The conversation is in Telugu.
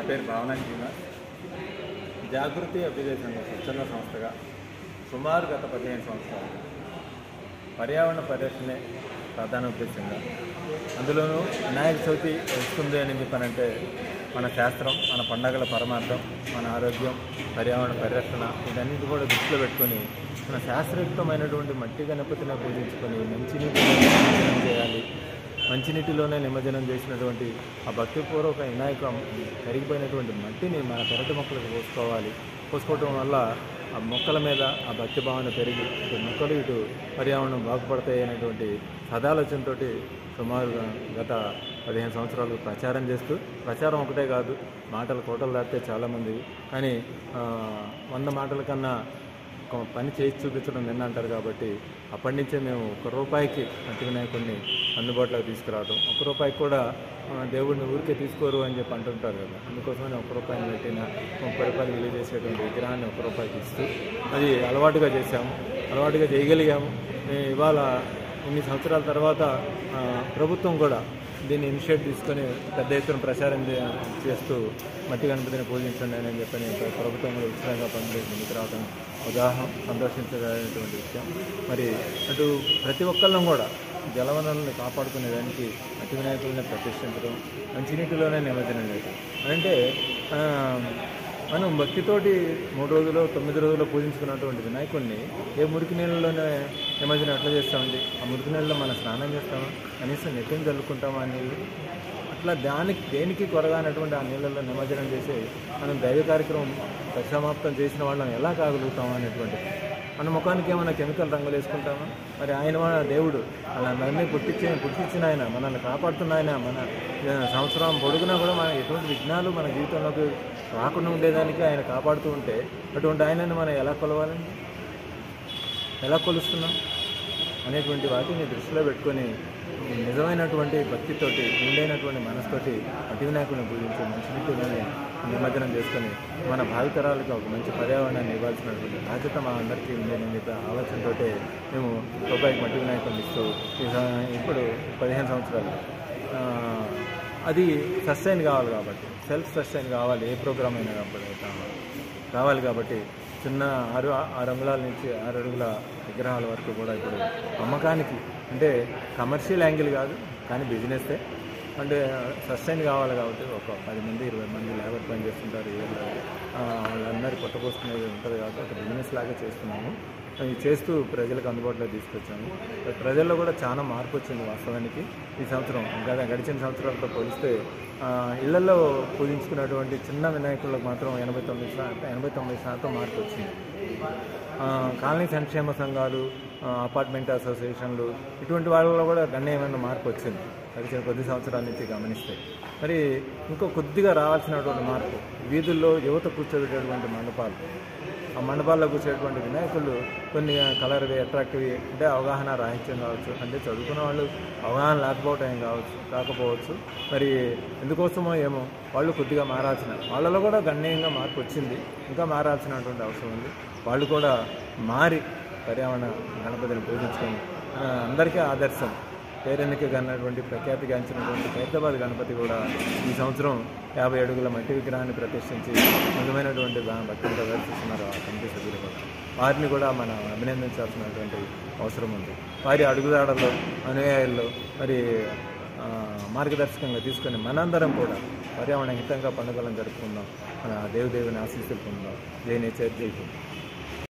పేరు భావనాని శ్రీనివాస్ జాగృతి అభ్యుదయ సంఘం స్వచ్ఛంద సంస్థగా సుమారు గత పదిహేను సంవత్సరాలు పర్యావరణ పరిరక్షణే ప్రధాన ఉద్దేశంగా అందులోనూ వినాయక చవితి వస్తుంది అని చెప్పానంటే మన శాస్త్రం మన పండగల పరమార్థం మన ఆరోగ్యం పర్యావరణ పరిరక్షణ ఇదన్నిటి కూడా దృష్టిలో పెట్టుకొని మన శాస్త్రయుక్తమైనటువంటి మట్టి గణపతిని పూజించుకొని మంచినీటి నిమజ్జనం చేయాలి మంచినీటిలోనే నిమజ్జనం చేసినటువంటి ఆ భక్తిపూర్వక వినాయక కరిగిపోయినటువంటి మట్టిని మన పెరటి మొక్కలకు పోసుకోవాలి పోసుకోవటం వల్ల ఆ మొక్కల మీద ఆ భక్తి భావన పెరిగి ఇటు మొక్కలు ఇటు పర్యావరణం బాగుపడతాయి అనేటువంటి సదాలోచనతో సుమారుగా గత పదిహేను సంవత్సరాలు ప్రచారం చేస్తూ ప్రచారం ఒకటే కాదు మాటలు కోటలు దాటితే చాలామంది కానీ ఆ, వంద మాటల కన్నా ఒక పని చేసి చూపించడం నిన్న అంటారు కాబట్టి అప్పటి నుంచే మేము ఒక రూపాయికి మట్టి వినాయకుడిని అందుబాటులోకి తీసుకురావడం ఒక రూపాయికి కూడా ఆ, దేవుడిని ఊరికే తీసుకోరు అని చెప్పి అంటుంటారు కదా అందుకోసమని ఒక రూపాయిని పెట్టిన ముప్పై రూపాయలు విలువ చేసేటువంటి విగ్రహాన్ని ఒక రూపాయికి ఇస్తూ అది అలవాటుగా చేశాము అలవాటుగా చేయగలిగాము మేము ఇవాళ ఇన్ని సంవత్సరాల తర్వాత ఆ, ప్రభుత్వం కూడా దీన్ని ఇనిషియేట్ తీసుకొని పెద్ద ఎత్తున ప్రచారం చే- చేస్తూ మట్టి గణపతిని పూజించండి అని చెప్పని ప్ర- ప్రభుత్వం కూడా ఉచితంగా పనులు ముందుకు రావడం ఉదాహరణ సందర్శించగలిగినటువంటి విషయం మరి అటు ప్రతి ఒక్కళ్ళం కూడా జలవనరులను కాపాడుకునే దానికి మట్టి వినాయకుల్ని ప్రతిష్ఠించడం మంచినీటిలోనే నిమజ్జనం చేయడం అంటే ఆ, మనం భక్తితోటి మూడు రోజులు తొమ్మిది రోజులు పూజించుకున్నటువంటి వినాయకుడిని ఏ మురికి నీళ్ళలోనే నిమజ్జనం ఎట్లా చేస్తామండి ఆ మురికి నీళ్ళలో మనం స్నానం చేస్తామా కనీసం నెట్టిని చల్లుకుంటామా ఆ నీళ్ళు అట్లా దానికి దేనికి కొరగానటువంటి ఆ నీళ్ళల్లో నిమజ్జనం చేసి మనం దైవ కార్యక్రమం పరిసమాప్తం చేసిన వాళ్ళని ఎలా కాగలుగుతామా అనేటువంటి మన ముఖానికి ఏమైనా కెమికల్ రంగులు వేసుకుంటామా మరి ఆయన మన దేవుడు అలా అందరినీ పుట్టించిన పుట్టించిన ఆయన మనల్ని కాపాడుతున్న ఆయన మన ఆ, సంవత్సరం పొడుగునా కూడా మన ఎటువంటి విఘ్నాలు మన జీవితంలోకి రాకుండా ఉండేదానికి ఆయన కాపాడుతూ ఉంటే అటువంటి ఆయనను మనం ఎలా కొలవాలండి ఎలా కొలుస్తున్నాం అనేటువంటి వాటిని దృష్టిలో పెట్టుకొని నిజమైనటువంటి భక్తితోటి నిండైనటువంటి మనసుతోటి అతి వినాయకుడిని పూజించి మంచినీటిని నిమజ్జనం చేసుకొని మన భావితరాలకు ఒక మంచి పర్యావరణాన్ని ఇవ్వాల్సినటువంటి బాధ్యత మా అందరికీ ఉందని చెప్పి ఆలోచనతో మేము రూపాయికి మట్టి వినాయకుడిని ఇస్తూ ఈ స- ఇప్పుడు పదిహేను సంవత్సరాలు ఆ, అది సస్టైన్ కావాలి కాబట్టి సెల్ఫ్ సస్టైన్ కావాలి ఏ ప్రోగ్రామ్ అయినా కాబట్టి కావాలి కావాలి కాబట్టి చిన్న ఆరు ఆరు అంగుళాల నుంచి ఆరు అడుగుల విగ్రహాల వరకు కూడా ఇప్పుడు అమ్మకానికి అంటే కమర్షియల్ యాంగిల్ కాదు కానీ బిజినెస్ే అంటే సస్టైన్ కావాలి కాబట్టి ఒక పది మంది ఇరవై మంది లేబర్ పని చేస్తుంటారు ఈ ఏరియాలో. ఆ, వాళ్ళందరూ కొట్టపోసుకునేది ఉంటుంది కాబట్టి ఒక బిజినెస్ లాగా చేస్తున్నాము అవి చేస్తూ ప్రజలకు అందుబాటులో తీసుకొచ్చాము ప్రజల్లో కూడా చాలా మార్పు వచ్చింది వాస్తవానికి ఈ సంవత్సరం గత గడిచిన సంవత్సరాలతో పోలిస్తే ఆ, ఇళ్లలో పూజించుకున్నటువంటి చిన్న వినాయకులకు మాత్రం ఎనభై తొమ్మిది శాతం ఎనభై తొమ్మిది శాతం మార్పు వచ్చింది ఆ, కాలనీ సంక్షేమ సంఘాలు ఆ, అపార్ట్మెంట్ అసోసియేషన్లు ఇటువంటి వాళ్ళలో కూడా గణనీయమైన మార్పు వచ్చింది గడిచిన కొద్ది సంవత్సరాల నుంచి గమనిస్తే మరి ఇంకో కొద్దిగా రావాల్సినటువంటి మార్పు వీధుల్లో యువత కూర్చోబెట్టేటువంటి మండపాలు ఆ మండపాల్లో కూర్చేటువంటి వినాయకులు కొన్ని కలర్వి అట్రాక్టివ్ అంటే అవగాహన రాహిత్యం కావచ్చు అంటే చదువుకున్న వాళ్ళు అవగాహన లేకపోవటం ఏం కావచ్చు కాకపోవచ్చు మరి ఎందుకోసమో ఏమో వాళ్ళు కొద్దిగా మారాల్సిన వాళ్ళలో కూడా గణనీయంగా మార్పు వచ్చింది ఇంకా మారాల్సినటువంటి అవసరం ఉంది వాళ్ళు కూడా మారి పర్యావరణ గణపతిని పూజించుకొని ఆ, అందరికీ ఆదర్శం పేరెన్నిక కన్నటువంటి ప్రఖ్యాతిగాంచినటువంటి హైదరాబాద్ గణపతి కూడా ఈ సంవత్సరం యాభై అడుగుల మట్టి విగ్రహాన్ని ప్రతిష్ఠించి నిజమైనటువంటి బా- భక్తిని ప్రదర్శిస్తున్నారు ఆ కమిటీ సభ్యులు కూడా వారిని కూడా మనం అభినందించాల్సినటువంటి అవసరం ఉంది వారి అడుగుదాడల్లో అనుయాయుల్లో మరి ఆ, మార్గదర్శకంగా తీసుకొని మనందరం కూడా పర్యావరణ హితంగా పండుగలను జరుపుకుందాం మన దేవదేవుని ఆశీస్సులు పొందాం జై నేచర్ జై హింద్